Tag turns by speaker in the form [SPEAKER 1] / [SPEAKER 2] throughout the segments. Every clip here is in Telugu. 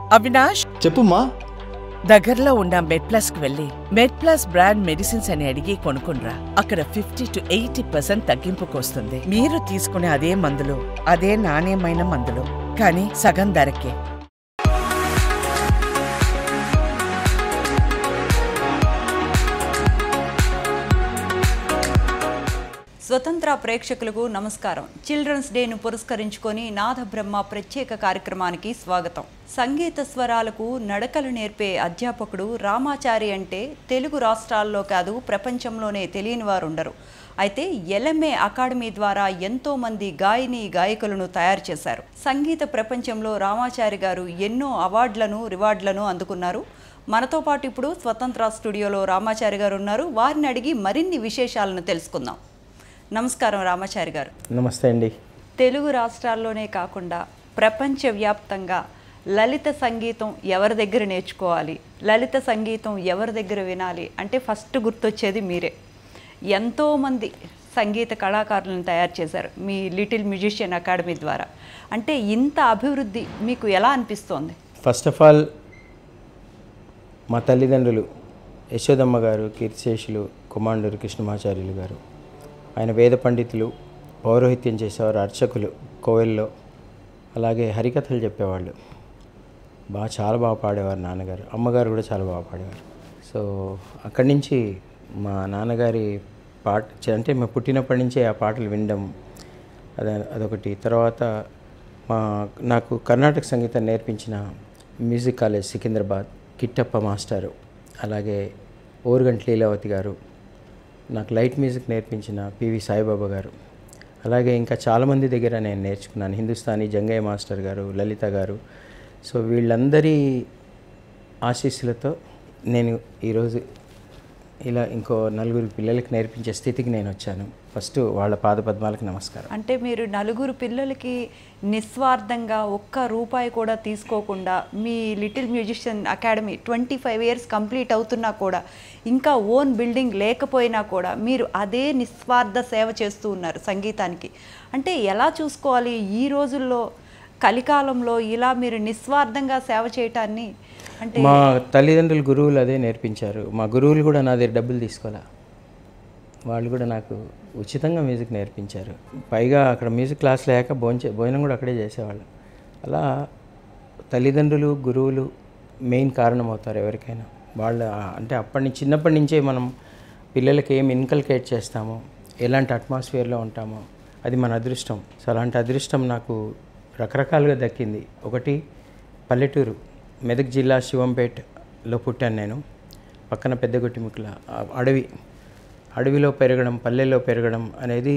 [SPEAKER 1] అవినాష్
[SPEAKER 2] చెప్పుమ్మా
[SPEAKER 1] దగ్గరలో ఉన్న మెడ్ ప్లస్ కు వెళ్ళి మెడ్ ప్లస్ బ్రాండ్ మెడిసిన్స్ అని అడిగి కొనుక్కునరా అక్కడ ఫిఫ్టీ టు ఎయిటీ పర్సెంట్ తగ్గింపుకు వస్తుంది మీరు తీసుకునే అదే మందులు అదే నాణ్యమైన మందులు కానీ సగం ధరకే
[SPEAKER 3] స్వతంత్ర ప్రేక్షకులకు నమస్కారం చిల్డ్రన్స్ డేను పురస్కరించుకొని నాద బ్రహ్మ ప్రత్యేక కార్యక్రమానికి స్వాగతం సంగీత స్వరాలకు నడకలు నేర్పే అధ్యాపకుడు రామాచారి అంటే తెలుగు రాష్ట్రాల్లో కాదు ప్రపంచంలోనే తెలియని వారు ఉండరు అయితే ఎల్ఎంఏ అకాడమీ ద్వారా ఎంతో మంది గాయని గాయకులను తయారు చేశారు సంగీత ప్రపంచంలో రామాచారి గారు ఎన్నో అవార్డులను రివార్డులను అందుకున్నారు మనతో పాటు ఇప్పుడు స్వతంత్ర స్టూడియోలో రామాచారి గారు ఉన్నారు వారిని అడిగి మరిన్ని విశేషాలను తెలుసుకుందాం నమస్కారం రామాచారి గారు
[SPEAKER 2] నమస్తే అండి
[SPEAKER 3] తెలుగు రాష్ట్రాల్లోనే కాకుండా ప్రపంచవ్యాప్తంగా లలిత సంగీతం ఎవరి దగ్గర నేర్చుకోవాలి లలిత సంగీతం ఎవరి దగ్గర వినాలి అంటే ఫస్ట్ గుర్తొచ్చేది మీరే ఎంతోమంది సంగీత కళాకారులను తయారు చేశారు మీ లిటిల్ మ్యూజిషియన్ అకాడమీ ద్వారా అంటే ఇంత అభివృద్ధి మీకు ఎలా అనిపిస్తోంది
[SPEAKER 2] ఫస్ట్ ఆఫ్ ఆల్ మా తల్లిదండ్రులు యశోదమ్మ గారు కీర్తిశేషులు కుమాండూరు కృష్ణమాచార్యులు గారు ఆయన వేద పండితులు పౌరోహిత్యం చేసేవారు అర్చకులు కోవెల్లో అలాగే హరికథలు చెప్పేవాళ్ళు బాగా చాలా బాగా పాడేవారు నాన్నగారు అమ్మగారు కూడా చాలా బాగా పాడేవారు సో అక్కడి నుంచి మా నాన్నగారి పాట అంటే మేము పుట్టినప్పటి నుంచే ఆ పాటలు వినడం అద అదొకటి తర్వాత మా నాకు కర్ణాటక సంగీతం నేర్పించిన మ్యూజిక్ కాలేజ్ సికింద్రాబాద్ కిట్టప్ప మాస్టారు అలాగే ఓరుగంటి లీలావతి గారు నాకు లైట్ మ్యూజిక్ నేర్పించిన పివి సాయిబాబా గారు అలాగే ఇంకా చాలామంది దగ్గర నేను నేర్చుకున్నాను హిందుస్థానీ జంగయ్య మాస్టర్ గారు లలిత గారు సో వీళ్ళందరి ఆశీస్సులతో నేను ఈరోజు ఇలా ఇంకో నలుగురు పిల్లలకి నేర్పించే స్థితికి నేను వచ్చాను ఫస్ట్ వాళ్ళ పాదపద్మాలకు నమస్కారం
[SPEAKER 3] అంటే మీరు నలుగురు పిల్లలకి నిస్వార్థంగా ఒక్క రూపాయి కూడా తీసుకోకుండా మీ little musician academy twenty five years complete అవుతున్నా కూడా ఇంకా ఓన్ బిల్డింగ్ లేకపోయినా కూడా మీరు అదే నిస్వార్థ సేవ చేస్తూ ఉన్నారు సంగీతానికి అంటే ఎలా చూసుకోవాలి ఈ రోజుల్లో కలికాలంలో ఇలా మీరు నిస్వార్థంగా సేవ చేయటాన్ని అంటే
[SPEAKER 2] మా తల్లిదండ్రులు గురువులు అదే నేర్పించారు మా గురువులు కూడా నా దగ్గర డబ్బులు తీసుకోలే వాళ్ళు కూడా నాకు ఉచితంగా మ్యూజిక్ నేర్పించారు పైగా అక్కడ మ్యూజిక్ క్లాస్ లేక భోంచే భోజనం కూడా అక్కడే చేసేవాళ్ళు అలా తల్లిదండ్రులు గురువులు మెయిన్ కారణం అవుతారు ఎవరికైనా వాళ్ళ అంటే అప్పటి నుంచి చిన్నప్పటి నుంచే మనం పిల్లలకి ఏం ఇన్కల్కేట్ చేస్తామో ఎలాంటి అట్మాస్ఫియర్లో ఉంటామో అది మన అదృష్టం సో అలాంటి అదృష్టం నాకు రకరకాలుగా దక్కింది ఒకటి పల్లెటూరు మెదక్ జిల్లా శివంపేటలో పుట్టాను నేను పక్కన పెద్దగొట్టిముక్కల ఆ అడవి అడవిలో పెరగడం పల్లెల్లో పెరగడం అనేది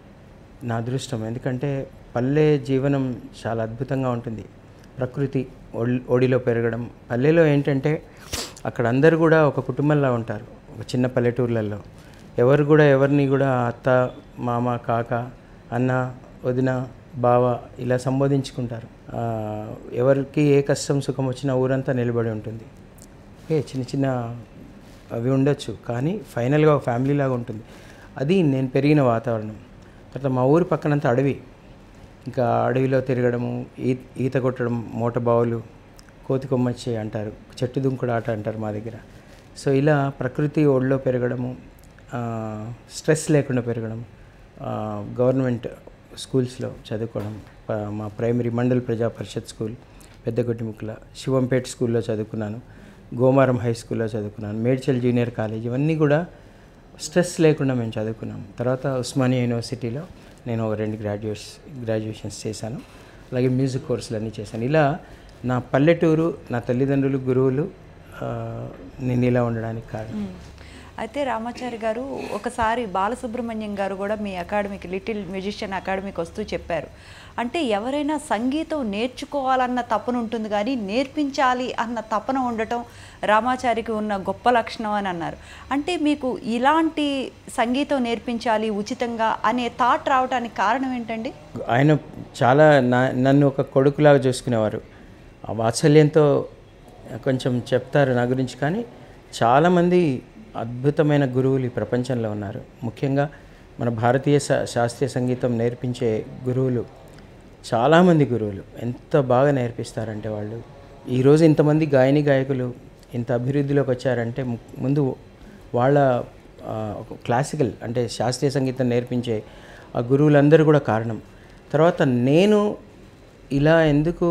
[SPEAKER 2] నా అదృష్టం ఎందుకంటే పల్లె జీవనం చాలా అద్భుతంగా ఉంటుంది ప్రకృతి ఒడి ఒడిలో పెరగడం పల్లెలో ఏంటంటే అక్కడ అందరూ కూడా ఒక కుటుంబంలా ఉంటారు ఒక చిన్న పల్లెటూర్లలో ఎవరు కూడా ఎవరిని కూడా అత్త మామ కాక అన్న వదిన బావ ఇలా సంబోధించుకుంటారు ఆ, ఎవరికి ఏ కష్టం సుఖం వచ్చినా ఊరంతా నిలబడి ఉంటుంది ఏ చిన్న చిన్న అవి ఉండొచ్చు కానీ ఫైనల్గా ఒక ఫ్యామిలీ లాగా ఉంటుంది అది నేను పెరిగిన వాతావరణం తర్వాత మా ఊరి పక్కనంతా అడవి ఇంకా అడవిలో తిరగడము ఈ ఈత కొట్టడం మూట బావులు కోతి కొమ్మచ్చి అంటారు చెట్టు దుంకుడు ఆట అంటారు మా దగ్గర సో ఇలా ప్రకృతి ఒడిలో పెరగడము ఆ, స్ట్రెస్ లేకుండా పెరగడం ఆ, గవర్నమెంట్ స్కూల్స్లో చదువుకోవడం ప- మా ప్రైమరీ మండల్ ప్రజా పరిషత్ స్కూల్ పెద్దగొట్టిముక్కల శివంపేట్ స్కూల్లో చదువుకున్నాను గోమారం హై స్కూల్లో చదువుకున్నాను మేడ్చల్ జూనియర్ కాలేజ్ ఇవన్నీ కూడా స్ట్రెస్ లేకుండా మేము చదువుకున్నాం తర్వాత ఉస్మానియా యూనివర్సిటీలో నేను ఒక రెండు గ్రాడ్యుయేట్స్ గ్రాడ్యుయేషన్స్ చేశాను అలాగే మ్యూజిక్ కోర్సులు అన్నీ చేశాను ఇలా నా పల్లెటూరు నా తల్లిదండ్రులు గురువులు ఆ, నేను ఇలా ఉండడానికి కారణం
[SPEAKER 3] అయితే రామాచారి గారు ఒకసారి బాలసుబ్రహ్మణ్యం గారు కూడా మీ అకాడమీకి లిటిల్ మ్యూజిషియన్ అకాడమీకి వస్తూ చెప్పారు అంటే ఎవరైనా సంగీతం నేర్చుకోవాలన్న తపన ఉంటుంది కానీ నేర్పించాలి అన్న తపన ఉండటం రామాచారికి ఉన్న గొప్ప లక్షణం అని అన్నారు అంటే మీకు ఇలాంటి సంగీతం నేర్పించాలి ఉచితంగా అనే థాట్ రావడానికి కారణం ఏంటండి
[SPEAKER 2] ఆయన చాలా నా నన్ను ఒక కొడుకులాగా చూసుకునేవారు ఆ వాత్సల్యంతో కొంచెం చెప్తారు నా గురించి కానీ చాలామంది అద్భుతమైన గురువులు ఈ ప్రపంచంలో ఉన్నారు ముఖ్యంగా మన భారతీయ శా- శాస్త్రీయ సంగీతం నేర్పించే గురువులు చాలామంది గురువులు ఎంత బాగా నేర్పిస్తారంటే వాళ్ళు ఈరోజు ఇంతమంది గాయని గాయకులు ఇంత అభివృద్ధిలోకి వచ్చారంటే ము- ముందు వాళ్ళ ఆ, ఒక క్లాసికల్ అంటే శాస్త్రీయ సంగీతం నేర్పించే ఆ గురువులందరూ కూడా కారణం తర్వాత నేను ఇలా ఎందుకు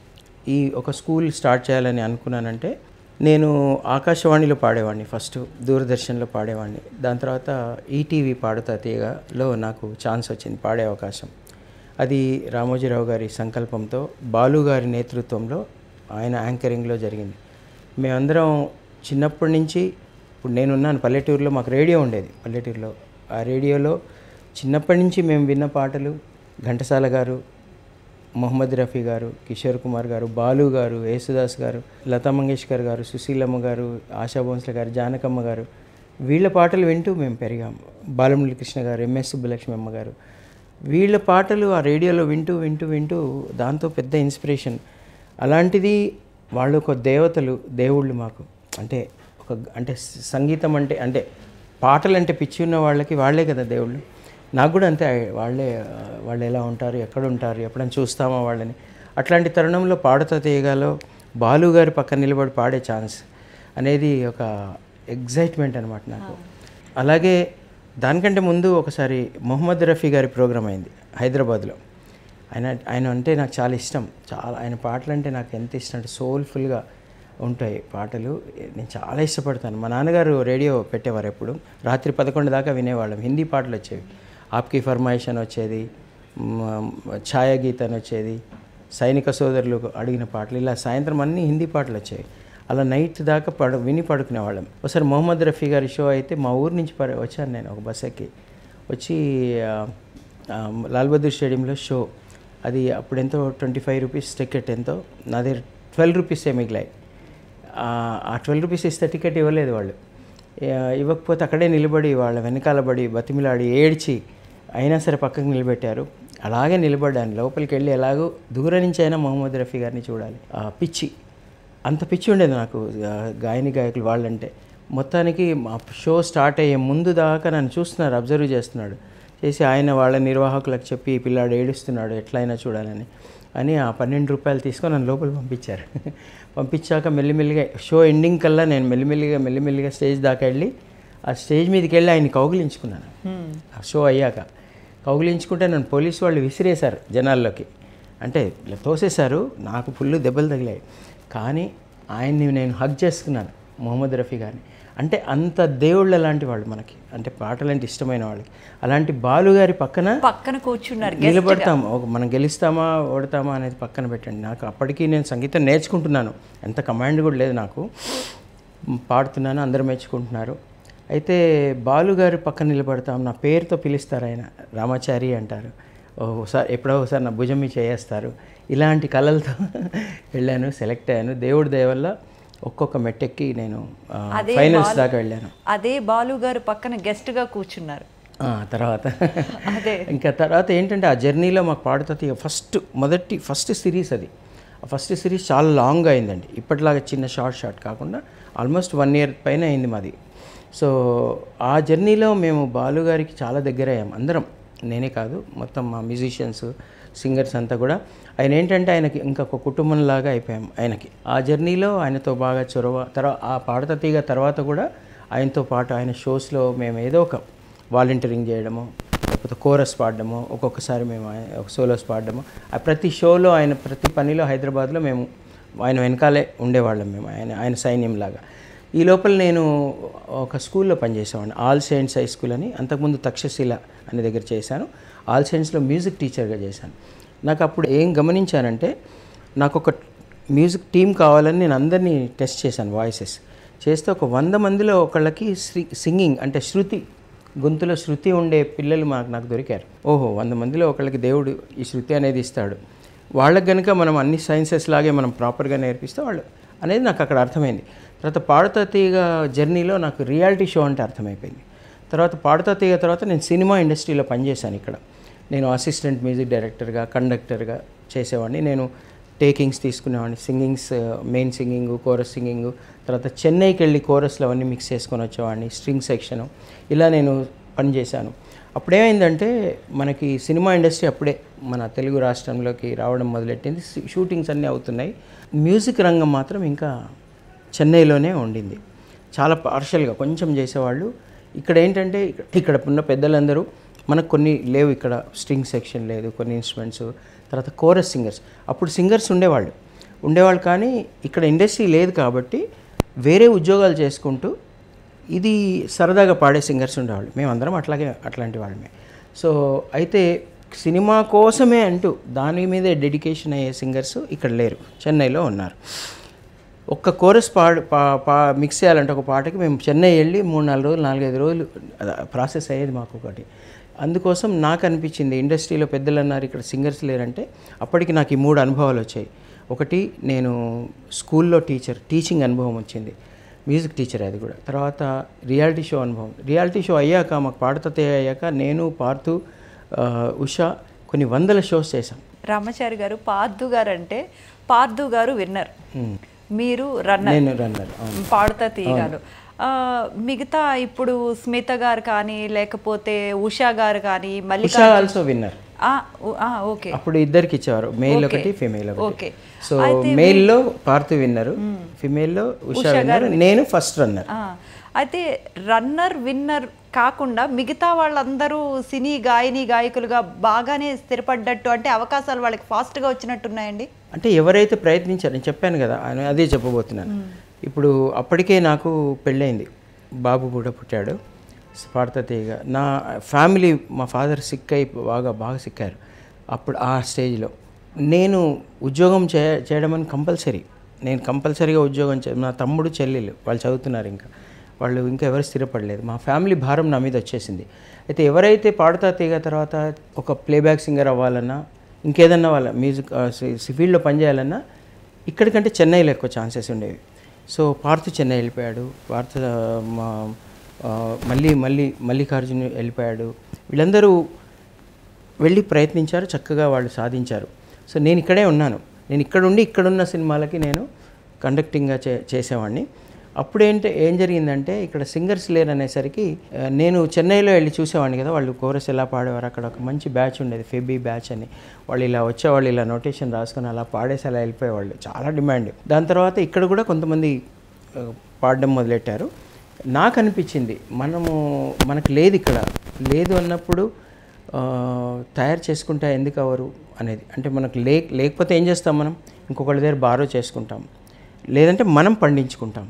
[SPEAKER 2] ఈ ఒక స్కూల్ స్టార్ట్ చేయాలని అనుకున్నానంటే నేను ఆకాశవాణిలో పాడేవాడిని ఫస్ట్ దూరదర్శన్లో పాడేవాడిని దాని తర్వాత ఈటీవీ పాడుతా తీయగలో నాకు ఛాన్స్ వచ్చింది పాడే అవకాశం అది రామోజీరావు గారి సంకల్పంతో బాలు గారి నేతృత్వంలో ఆయన యాంకరింగ్లో జరిగింది మేమందరం చిన్నప్పటి నుంచి ఇప్పుడు నేనున్నాను పల్లెటూరులో మాకు రేడియో ఉండేది పల్లెటూరులో ఆ రేడియోలో చిన్నప్పటి నుంచి మేము విన్న పాటలు ఘంటసాల గారు మొహమ్మద్ రఫీ గారు కిషోర్ కుమార్ గారు బాలు గారు యేసుదాస్ గారు లతా మంగేష్కర్ గారు సుశీలమ్మ గారు ఆశా భోన్స్లే గారు జానకమ్మ గారు వీళ్ళ పాటలు వింటూ మేము పెరిగాం బాలమురళి కృష్ణ గారు ఎంఎస్ సుబ్బలక్ష్మి అమ్మ గారు వీళ్ళ పాటలు ఆ రేడియోలో వింటూ వింటూ వింటూ దాంతో పెద్ద ఇన్స్పిరేషన్ అలాంటిది వాళ్ళు ఒక దేవతలు దేవుళ్ళు మాకు అంటే ఒక అంటే సంగీతం అంటే అంటే పాటలు అంటే పిచ్చి ఉన్న వాళ్ళకి వాళ్ళే కదా దేవుళ్ళు నాకు కూడా అంతే వాళ్ళే ఆ, వాళ్ళు ఎలా ఉంటారు ఎక్కడ ఉంటారు ఎప్పుడైనా చూస్తామా వాళ్ళని అట్లాంటి తరుణంలో పాడుతా తీయగాలో బాలు గారి పక్కన నిలబడి పాడే ఛాన్స్ అనేది ఒక ఎగ్జైట్మెంట్ అనమాట నాకు అలాగే దానికంటే ముందు ఒకసారి మొహమ్మద్ రఫీ గారి ప్రోగ్రామ్ అయింది హైదరాబాద్లో ఆయన ఆయన అంటే నాకు చాలా ఇష్టం చాలా ఆయన పాటలు అంటే నాకు ఎంత ఇష్టం అంటే సోల్ఫుల్గా ఉంటాయి పాటలు నేను చాలా ఇష్టపడతాను మా నాన్నగారు రేడియో పెట్టేవారు ఎప్పుడు రాత్రి పదకొండు దాకా వినేవాళ్ళం హిందీ పాటలు వచ్చేవి ఆప్కి ఫర్మాయిష్ అని వచ్చేది మ- ఛాయాగీత్ అని వచ్చేది సైనిక సోదరులు అడిగిన పాటలు ఇలా సాయంత్రం అన్నీ హిందీ పాటలు వచ్చేవి అలా నైట్ దాకా పడు విని పడుకునేవాళ్ళం ఒకసారి మొహమ్మద్ రఫీ గారి షో అయితే మా ఊరు నుంచి పరి వచ్చాను నేను ఒక బస్ ఎక్కి వచ్చి ఆ, ఆ, లాల్ బహదూర్ స్టేడియంలో షో అది అప్పుడు ఎంతో ట్వంటీ ఫైవ్ రూపీస్ టికెట్ ఎంతో నా దగ్గర ట్వెల్వ్ రూపీసే మిగిలాయి ఆ, ఆ ట్వెల్వ్ రూపీస్ ఇస్తే టికెట్ ఇవ్వలేదు వాళ్ళు ఆ, ఇవ్వకపోతే అక్కడే నిలబడి వాళ్ళ వెనకాల పడి బతిమిలాడి ఏడ్చి అయినా సరే పక్కకు నిలబెట్టారు అలాగే నిలబడ్డాను లోపలికి వెళ్ళి ఎలాగో దూరం నుంచి అయినా మొహమ్మద్ రఫీ గారిని చూడాలి ఆ, పిచ్చి అంత పిచ్చి ఉండేది నాకు ఆ, గాయని గాయకులు వాళ్ళంటే మొత్తానికి మా షో స్టార్ట్ అయ్యే ముందు దాకా నన్ను చూస్తున్నారు అబ్జర్వ్ చేస్తున్నాడు చేసి ఆయన వాళ్ళ నిర్వాహకులకు చెప్పి "ఈ పిల్లాడు ఏడుస్తున్నాడు ఎట్లయినా చూడాలని అని ఆ పన్నెండు రూపాయలు తీసుకొని నన్ను లోపల పంపించారు పంపించాక మెల్లిమెల్లిగా షో ఎండింగ్ కల్లా నేను మెల్లిమెల్లిగా మెల్లిమెల్లిగా స్టేజ్ దాకా వెళ్ళి ఆ స్టేజ్ మీదకి వెళ్ళి ఆయన్ని కౌగిలించుకున్నాను ఆ షో అయ్యాక కౌగిలించుకుంటే నన్ను పోలీసు వాళ్ళు విసిరేశారు జనాల్లోకి అంటే ఇలా తోసేశారు నాకు ఫుల్ దెబ్బలు తగిలాయి కానీ ఆయన్ని నేను హగ్ చేసుకున్నాను మొహమ్మద్ రఫీ గారిని అంటే అంత దేవుళ్ళ లాంటి వాళ్ళు మనకి అంటే పాటలంటే ఇష్టమైన వాళ్ళకి అలాంటి బాలు గారి పక్కన
[SPEAKER 3] పక్కన కూర్చున్నారు
[SPEAKER 2] నిలబడతాం ఒక మనం గెలుస్తామా ఓడతామా అనేది పక్కన పెట్టండి నాకు అప్పటికి నేను సంగీతం నేర్చుకుంటున్నాను ఎంత కమాండ్ కూడా లేదు నాకు మ్, పాడుతున్నాను అందరూ మెచ్చుకుంటున్నారు అయితే బాలు గారు పక్కన నిలబడతాం నా పేరుతో పిలుస్తారు ఆయన రామాచారి అంటారు ఒకసారి ఎప్పుడో ఒకసారి నా భుజం మీద చేయేస్తారు ఇలాంటి కళలతో వెళ్ళాను సెలెక్ట్ అయ్యాను దేవుడి దయ వల్ల ఒక్కొక్క మెట్టెక్కి నేను ఆ,
[SPEAKER 3] అదే
[SPEAKER 2] ఫైనల్స్
[SPEAKER 3] బాలు-
[SPEAKER 2] దాకా వెళ్ళాను
[SPEAKER 3] అదే బాలు గారు పక్కన guest గా కూర్చున్నారు
[SPEAKER 2] ఆ, తర్వాత
[SPEAKER 3] అదే.
[SPEAKER 2] ఇంకా తర్వాత ఏంటంటే ఆ జర్నీలో మాకు పాడుతుంది ఫస్ట్ మొదటి ఫస్ట్ సిరీస్ అది ఆ ఫస్ట్ సిరీస్ చాలా లాంగ్ అయిందండి ఇప్పటిలాగా చిన్న షార్ట్ షార్ట్ కాకుండా ఆల్మోస్ట్ వన్ ఇయర్ పైన అయింది మాది సో ఆ జర్నీలో మేము బాలు గారికి చాలా దగ్గర అయ్యాం అందరం నేనే కాదు మొత్తం మా మ్యూజిషియన్స్ సింగర్స్ అంతా కూడా ఆయన ఏంటంటే ఆయనకి ఇంకొక కుటుంబంలాగా అయిపోయాం ఆయనకి ఆ జర్నీలో ఆయనతో బాగా చొరవ తర్వాత ఆ పాడత తీగ తర్వాత కూడా ఆయనతో పాటు ఆయన షోస్లో మేము ఏదో ఒక వాలంటీరింగ్ చేయడము లేకపోతే కోరస్ పాడడము ఒక్కొక్కసారి మేము ఆయన- ఒక సోలోస్ పాడడము ఆ ప్రతి షోలో ఆయన ప్రతి పనిలో హైదరాబాద్లో మేము ఆయన వెనకాలే ఉండేవాళ్ళం మేము ఆయన ఆయన సైన్యంలాగా ఈ లోపల నేను ఒక స్కూల్లో పనిచేసేవాడిని ఆల్ సెయింట్స్ హై స్కూల్ అని అంతకుముందు తక్షశిల అనే దగ్గర చేశాను ఆల్ సెయింట్స్లో మ్యూజిక్ టీచర్గా చేశాను నాకు అప్పుడు ఏం గమనించానంటే నాకు ఒక మ్యూజిక్ టీం కావాలని నేను అందరినీ టెస్ట్ చేశాను వాయిసెస్ చేస్తే ఒక వంద మందిలో ఒకళ్ళకి సింగింగ్ అంటే శృతి గొంతులో శృతి ఉండే పిల్లలు మాకు నాకు దొరికారు ఓహో వంద మందిలో ఒకళ్ళకి దేవుడు ఈ శృతి అనేది ఇస్తాడు వాళ్ళకి కనుక మనం అన్ని సైన్సెస్ లాగే మనం ప్రాపర్గా నేర్పిస్తే వాళ్ళు అనేది నాకు అక్కడ అర్థమైంది తర్వాత పాడుతా తీగ జర్నీలో నాకు రియాలిటీ షో అంటే అర్థమైపోయింది తర్వాత పాడుతా తీగ తర్వాత నేను సినిమా ఇండస్ట్రీలో పనిచేశాను ఇక్కడ నేను అసిస్టెంట్ మ్యూజిక్ డైరెక్టర్గా కండక్టర్గా చేసేవాడిని నేను టేకింగ్స్ తీసుకునేవాడిని singings main singing chorus singing తర్వాత చెన్నైకి వెళ్ళి కోరస్లో అవన్నీ మిక్స్ చేసుకొని వచ్చేవాడిని స్ట్రింగ్ సెక్షను ఇలా నేను పనిచేశాను అప్పుడేమైందంటే మనకి సినిమా ఇండస్ట్రీ అప్పుడే మన తెలుగు రాష్ట్రంలోకి రావడం మొదలెట్టింది షూ- షూటింగ్స్ అన్నీ అవుతున్నాయి మ్యూజిక్ రంగం మాత్రం ఇంకా చెన్నైలోనే ఉండింది చాలా పార్షల్గా కొంచెం చేసేవాళ్ళు ఇక్కడ ఏంటంటే ఇక్కడ- ఇక్కడ ఉన్న పెద్దలందరూ మనకు కొన్ని లేవు ఇక్కడ స్ట్రింగ్ సెక్షన్ లేదు కొన్ని ఇన్స్ట్రుమెంట్స్ తర్వాత కోరస్ సింగర్స్ అప్పుడు సింగర్స్ ఉండేవాళ్ళు ఉండేవాళ్ళు కానీ ఇక్కడ ఇండస్ట్రీ లేదు కాబట్టి వేరే ఉద్యోగాలు చేసుకుంటూ ఇది సరదాగా పాడే సింగర్స్ ఉండేవాళ్ళు మేమందరం అట్లాగే అట్లాంటి వాళ్ళమే సో అయితే సినిమా కోసమే అంటూ దాని మీదే డెడికేషన్ అయ్యే సింగర్స్ ఇక్కడ లేరు చెన్నైలో ఉన్నారు ఒక్క కోరస్ పాడు పా పా మిక్స్ చేయాలంటే ఒక పాటకి మేము చెన్నై వెళ్ళి మూడు నాలుగు రోజులు నాలుగైదు రోజులు ప్రాసెస్ అయ్యేది మాకు ఒకటి అందుకోసం నాకు అనిపించింది ఇండస్ట్రీలో పెద్దలు అన్నారు ఇక్కడ సింగర్స్ లేరంటే అప్పటికి నాకు ఈ మూడు అనుభవాలు వచ్చాయి ఒకటి నేను స్కూల్లో టీచర్ టీచింగ్ అనుభవం వచ్చింది మ్యూజిక్ టీచర్ అది కూడా తర్వాత రియాలిటీ షో అనుభవం రియాలిటీ షో అయ్యాక మాకు పాడతతే అయ్యాక నేను పార్తు ఆ, ఉషా కొన్ని వందల షోస్ చేశాం
[SPEAKER 3] రామాచారి గారు పార్దు గారు అంటే పార్దు గారు విన్నర్ మీరు రన్నర్
[SPEAKER 2] నేను రన్నర్ అవును
[SPEAKER 3] పాడుతా తీయగాను ఆ, మిగతా ఇప్పుడు స్మిత గారు కానీ లేకపోతే ఉషా గారు కానీ మళ్ళీ
[SPEAKER 2] ఉషా ఆల్సో విన్నర్
[SPEAKER 3] ఓకే
[SPEAKER 2] అప్పుడు ఇద్దరికి ఇచ్చేవారు మెయిల్
[SPEAKER 3] Okay.
[SPEAKER 2] ఒకటి ఫీమేల్ ఒకటి
[SPEAKER 3] Okay.
[SPEAKER 2] సో మెయిల్లో పార్థు విన్నరు ఫీమేల్లో ఉషా విన్నర్ నేను ఫస్ట్ రన్నర్
[SPEAKER 3] ఆ, అయితే రన్నర్ విన్నర్ కాకుండా మిగతా వాళ్ళందరూ సినీ గాయని గాయకులుగా బాగానే స్థిరపడ్డట్టు అంటే అవకాశాలు వాళ్ళకి ఫాస్ట్గా వచ్చినట్టున్నాయండి
[SPEAKER 2] అంటే ఎవరైతే ప్రయత్నించారు నేను చెప్పాను కదా ఆయన అదే చెప్పబోతున్నాను ఇప్పుడు అప్పటికే నాకు పెళ్ళైంది బాబు కూడా పుట్టాడు పాడతీయగా నా ఫ్యామిలీ మా ఫాదర్ సిక్ అయి బాగా బాగా సిక్కారు అప్పుడు ఆ స్టేజ్లో నేను ఉద్యోగం చే చేయడం అని కంపల్సరీ నేను కంపల్సరీగా ఉద్యోగం చే నా తమ్ముడు చెల్లెలు వాళ్ళు చదువుతున్నారు ఇంకా వాళ్ళు ఇంకా ఎవరు స్థిరపడలేదు మా ఫ్యామిలీ భారం నా మీద వచ్చేసింది అయితే ఎవరైతే పాడుతా తీగ తర్వాత ఒక ప్లేబ్యాక్ సింగర్ అవ్వాలన్నా ఇంకేదన్నా వాళ్ళ మ్యూజిక్ ఫీల్డ్లో పనిచేయాలన్నా ఇక్కడికంటే చెన్నైలో ఎక్కువ ఛాన్సెస్ ఉండేవి సో పార్థు చెన్నై వెళ్ళిపోయాడు పార్థ మా ఆ, మళ్ళీ మళ్ళీ మల్లికార్జున వెళ్ళిపోయాడు వీళ్ళందరూ వెళ్ళి ప్రయత్నించారు చక్కగా వాళ్ళు సాధించారు సో నేను ఇక్కడే ఉన్నాను నేను ఇక్కడ ఉండి ఇక్కడున్న సినిమాలకి నేను కండక్టింగ్గా చే చేసేవాడిని అప్పుడేంటి ఏం జరిగిందంటే ఇక్కడ సింగర్స్ లేరు అనేసరికి ఆ, నేను చెన్నైలో వెళ్ళి చూసేవాడిని కదా వాళ్ళు కోరస్ ఎలా పాడేవారు అక్కడ ఒక మంచి బ్యాచ్ ఉండేది ఫెబీ బ్యాచ్ అని వాళ్ళు ఇలా వచ్చేవాళ్ళు ఇలా నోటేషన్ రాసుకొని అలా పాడేసి అలా వెళ్ళిపోయేవాళ్ళు చాలా డిమాండ్ దాని తర్వాత ఇక్కడ కూడా కొంతమంది ఆ, పాడడం మొదలెట్టారు నాకు అనిపించింది మనము మనకు లేదు ఇక్కడ లేదు అన్నప్పుడు ఆ, తయారు చేసుకుంటే ఎందుకు అవరు అనేది అంటే మనకు లే లేకపోతే ఏం చేస్తాం మనం ఇంకొకళ్ళ దగ్గర బారో చేసుకుంటాం లేదంటే మనం పండించుకుంటాం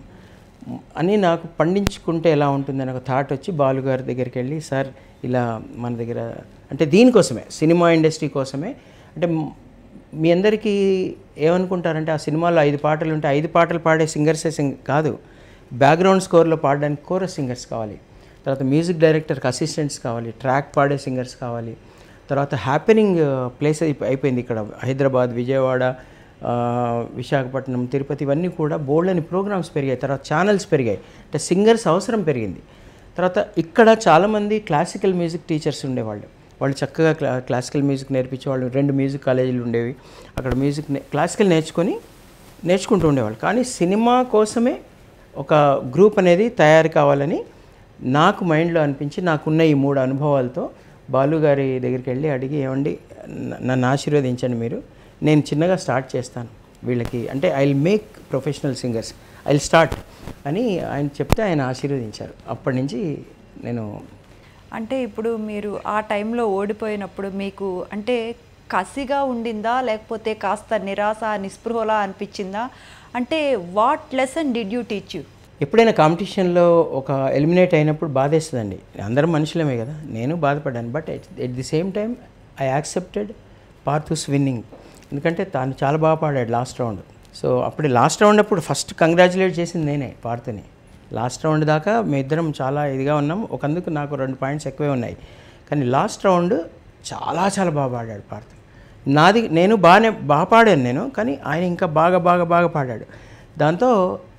[SPEAKER 2] అని నాకు పండించుకుంటే ఎలా ఉంటుందని ఒక థాట్ వచ్చి బాలుగారి దగ్గరికి వెళ్ళి సార్ ఇలా మన దగ్గర అంటే దీనికోసమే సినిమా ఇండస్ట్రీ కోసమే అంటే మ్- మీ అందరికీ ఏమనుకుంటారంటే ఆ సినిమాలో ఐదు పాటలు ఉంటే ఐదు పాటలు పాడే సింగర్సే సింగ్ కాదు బ్యాక్గ్రౌండ్ స్కోర్లో పాడడానికి కోరస్ సింగర్స్ కావాలి తర్వాత మ్యూజిక్ డైరెక్టర్కి అసిస్టెంట్స్ కావాలి ట్రాక్ పాడే సింగర్స్ కావాలి తర్వాత హ్యాపెనింగ్ ప్లేస్ అయిపోయింది ఇక్కడ హైదరాబాద్ విజయవాడ ఆ, విశాఖపట్నం తిరుపతి ఇవన్నీ కూడా బోల్డ్ అని ప్రోగ్రామ్స్ పెరిగాయి తర్వాత ఛానల్స్ పెరిగాయి అంటే సింగర్స్ అవసరం పెరిగింది తర్వాత ఇక్కడ చాలామంది క్లాసికల్ మ్యూజిక్ టీచర్స్ ఉండేవాళ్ళు వాళ్ళు చక్కగా క్లా క్లాసికల్ మ్యూజిక్ నేర్పించేవాళ్ళు రెండు మ్యూజిక్ కాలేజీలు ఉండేవి అక్కడ మ్యూజిక్ నే- క్లాసికల్ నేర్చుకొని నేర్చుకుంటూ ఉండేవాళ్ళు కానీ సినిమా కోసమే ఒక గ్రూప్ అనేది తయారు కావాలని నాకు మైండ్లో అనిపించి నాకున్న ఈ మూడు అనుభవాలతో బాలు గారి దగ్గరికి వెళ్ళి అడిగి ఏమండి న- నన్ను ఆశీర్వదించండి మీరు నేను చిన్నగా స్టార్ట్ చేస్తాను వీళ్ళకి అంటే I will make professional singers I will start అని ఆయన చెప్తే ఆయన ఆశీర్వదించారు అప్పటి నుంచి నేను
[SPEAKER 3] అంటే ఇప్పుడు మీరు ఆ టైంలో ఓడిపోయినప్పుడు మీకు అంటే కసిగా ఉండిందా లేకపోతే కాస్త నిరాశ నిస్పృహలా అనిపించిందా అంటే what lesson did you teach you
[SPEAKER 2] ఎప్పుడైనా కాంపిటీషన్లో ఒక ఎలిమినేట్ అయినప్పుడు బాధేస్తుందండి అందరం మనుషులమే కదా నేను బాధపడ్డాను but at the same time I accepted Parthu's winning ఎందుకంటే తాను చాలా బాగా పాడాడు లాస్ట్ రౌండ్ సో అప్పుడు లాస్ట్ రౌండ్ అప్పుడు ఫస్ట్ కంగ్రాచులేట్ చేసింది నేనే పార్థుని లాస్ట్ రౌండ్ దాకా మీ ఇద్దరం చాలా ఇదిగా ఉన్నాం ఒకందుకు నాకు రెండు పాయింట్స్ ఎక్కువే ఉన్నాయి కానీ లాస్ట్ రౌండ్ చాలా చాలా బాగా పాడాడు పార్థు నాది నేను బాగానే బాగా పాడాను నేను కానీ ఆయన ఇంకా బాగా బాగా బాగా పాడాడు దాంతో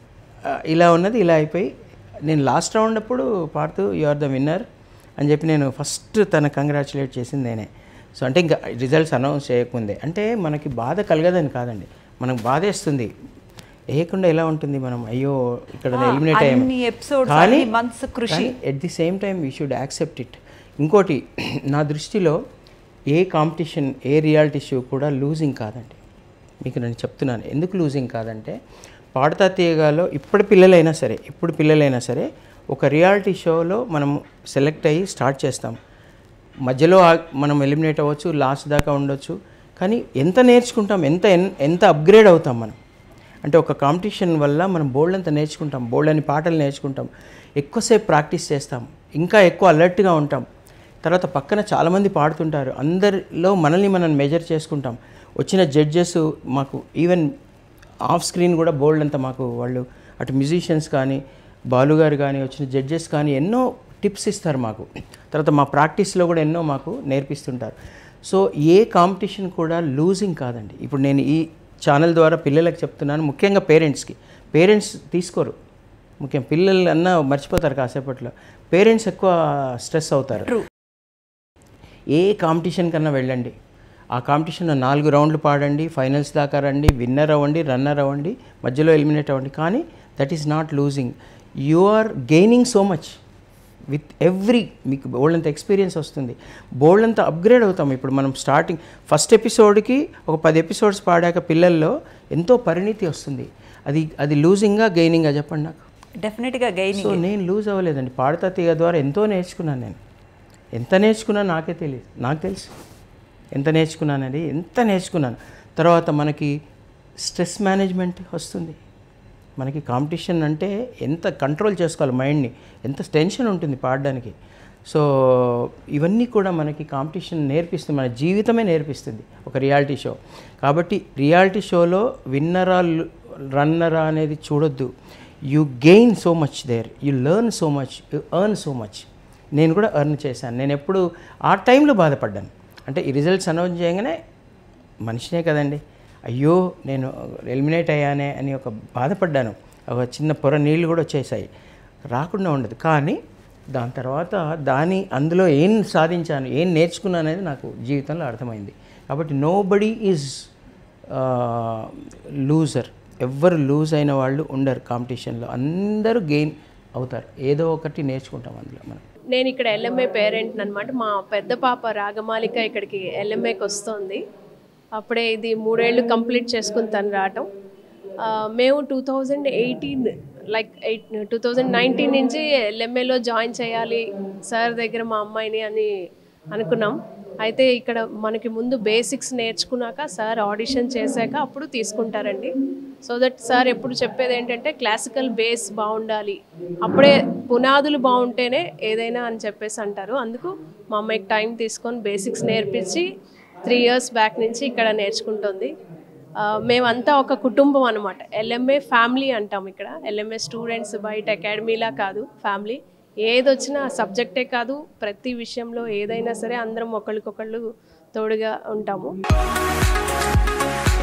[SPEAKER 2] ఆ, ఇలా ఉన్నది ఇలా అయిపోయి నేను లాస్ట్ రౌండ్ అప్పుడు పాడుతూ యు ఆర్ ద విన్నర్ అని చెప్పి నేను ఫస్ట్ తన కంగ్రాచులేట్ చేసింది నేనే సో అంటే ఇంకా రిజల్ట్స్ అనౌన్స్ చేయకముందే అంటే మనకి బాధ కలగదని కాదండి మనకు బాధేస్తుంది వేయకుండా ఎలా ఉంటుంది మనం అయ్యో ఇక్కడ ఎలిమినేట్ అయ్యాము
[SPEAKER 3] అన్ని episodes,
[SPEAKER 2] కానీ
[SPEAKER 3] అన్ని months కృషి.
[SPEAKER 2] At the same time we should accept it ఇంకోటి నా దృష్టిలో ఏ కాంపిటీషన్ ఏ రియాలిటీ షో కూడా లూజింగ్ కాదండి మీకు నేను చెప్తున్నాను ఎందుకు లూజింగ్ కాదంటే పాడతా తీయగాలో ఇప్పుడు పిల్లలైనా సరే ఇప్పుడు పిల్లలైనా సరే ఒక రియాలిటీ షోలో మనం సెలెక్ట్ అయ్యి స్టార్ట్ చేస్తాం మధ్యలో ఆ- మనం ఎలిమినేట్ అవ్వచ్చు లాస్ట్ దాకా ఉండొచ్చు కానీ ఎంత నేర్చుకుంటాం ఎంత ఎన్- ఎంత అప్గ్రేడ్ అవుతాం మనం అంటే ఒక కాంపిటీషన్ వల్ల మనం బోల్డ్ అంత నేర్చుకుంటాం బోల్డ్ అని పాటలు నేర్చుకుంటాం ఎక్కువసేపు ప్రాక్టీస్ చేస్తాం ఇంకా ఎక్కువ అలర్ట్గా ఉంటాం తర్వాత పక్కన చాలామంది పాడుతుంటారు అందరిలో మనల్ని మనం మెజర్ చేసుకుంటాం వచ్చిన జడ్జెస్ మాకు ఈవెన్ ఆఫ్ స్క్రీన్ కూడా బోల్డ్ అంతా మాకు వాళ్ళు అటు మ్యూజిషియన్స్ కానీ బాలు గారు కానీ వచ్చిన జడ్జెస్ కానీ ఎన్నో టిప్స్ ఇస్తారు మాకు తర్వాత మా ప్రాక్టీస్లో కూడా ఎన్నో మాకు నేర్పిస్తుంటారు సో ఏ కాంపిటీషన్ కూడా లూజింగ్ కాదండి ఇప్పుడు నేను ఈ ఛానల్ ద్వారా పిల్లలకు చెప్తున్నాను ముఖ్యంగా పేరెంట్స్కి పేరెంట్స్ తీసుకోరు ముఖ్యం పిల్లలు అన్నా మర్చిపోతారు కాసేపట్లో పేరెంట్స్ ఎక్కువ స్ట్రెస్ అవుతారు ఏ కాంపిటీషన్ కన్నా వెళ్ళండి ఆ కాంపిటీషన్లో నాలుగు రౌండ్లు పాడండి ఫైనల్స్ దాకా రండి విన్నర్ అవ్వండి రన్నర్ అవ్వండి మధ్యలో ఎలిమినేట్ అవ్వండి కానీ that is not losing you are gaining so much with every మీకు బోల్డ్ అంత ఎక్స్పీరియన్స్ వస్తుంది బోల్డ్ అంత అప్గ్రేడ్ అవుతాం ఇప్పుడు మనం స్టార్టింగ్ ఫస్ట్ ఎపిసోడ్కి ఒక పది ఎపిసోడ్స్ పాడాక పిల్లల్లో ఎంతో పరిణితి వస్తుంది అది అది లూజింగా గెయినింగా చెప్పండి నాకు
[SPEAKER 3] డెఫినెట్గా గైనింగ్
[SPEAKER 2] సో నేను లూజ్ అవ్వలేదండి పాడతా తీగ ద్వారా ఎంతో నేర్చుకున్నాను నేను ఎంత నేర్చుకున్నా నాకే తెలియదు నాకు తెలుసు ఎంత నేర్చుకున్నానని ఎంత నేర్చుకున్నాను తర్వాత మనకి స్ట్రెస్ మేనేజ్మెంట్ వస్తుంది మనకి కాంపిటీషన్ అంటే ఎంత కంట్రోల్ చేసుకోవాలి మైండ్ని ఎంత టెన్షన్ ఉంటుంది పాడడానికి సో ఇవన్నీ కూడా మనకి కాంపిటీషన్ నేర్పిస్తుంది మన జీవితమే నేర్పిస్తుంది ఒక రియాలిటీ షో కాబట్టి రియాలిటీ షోలో విన్నరా రన్నరా అనేది చూడొద్దు you gain so much there you learn so much you earn so much నేను కూడా ఎర్న్ చేశాను నేను ఎప్పుడు ఆ టైంలో బాధపడ్డాను అంటే ఈ రిజల్ట్స్ అనౌన్స్ చేయగానే మనిషినే కదండి అయ్యో నేను ఎలిమినేట్ అయ్యానే అని ఒక బాధపడ్డాను ఒక చిన్న పొర నీళ్ళు కూడా వచ్చేసాయి రాకుండా ఉండదు కానీ దాని తర్వాత దాని అందులో ఏం సాధించాను ఏం నేర్చుకున్నాను అనేది నాకు జీవితంలో అర్థమైంది కాబట్టి నో బడీ ఈజ్ లూజర్ ఎవ్వరు లూజ్ అయిన వాళ్ళు ఉండరు కాంపిటీషన్లో అందరూ గెయిన్ అవుతారు ఏదో ఒకటి నేర్చుకుంటాం అందులో మనం
[SPEAKER 4] నేను ఇక్కడ ఎల్ఎంఏ పేరెంట్ అనమాట మా పెద్ద పాప రాగమాలిక ఇక్కడికి ఎల్ఎంఏకి వస్తుంది అప్పుడే ఇది మూడేళ్ళు కంప్లీట్ చేసుకుని తను రావటం ఆ, మేము two thousand eighteen like eight two thousand nineteen నుంచి ఎల్ఎంఏలో జాయిన్ చేయాలి సార్ దగ్గర మా అమ్మాయిని అని అనుకున్నాం అయితే ఇక్కడ మనకి ముందు బేసిక్స్ నేర్చుకున్నాక సార్ ఆడిషన్ చేశాక అప్పుడు తీసుకుంటారండి సో దట్ సార్ ఎప్పుడు చెప్పేది ఏంటంటే క్లాసికల్ బేస్ బాగుండాలి అప్పుడే పునాదులు బాగుంటేనే ఏదైనా అని చెప్పేసి అంటారు అందుకు మా అమ్మాయికి టైం తీసుకొని బేసిక్స్ నేర్పించి త్రీ ఇయర్స్ బ్యాక్ నుంచి ఇక్కడ నేర్చుకుంటుంది ఆ, మేమంతా ఒక కుటుంబం అనమాట ఎల్ఎంఏ ఫ్యామిలీ అంటాం ఇక్కడ ఎల్ఎంఏ స్టూడెంట్స్ బయట అకాడమీలా కాదు ఫ్యామిలీ ఏది వచ్చినా సబ్జెక్టే కాదు ప్రతి విషయంలో ఏదైనా సరే అందరం ఒకరికొకళ్ళు తోడుగా ఉంటాము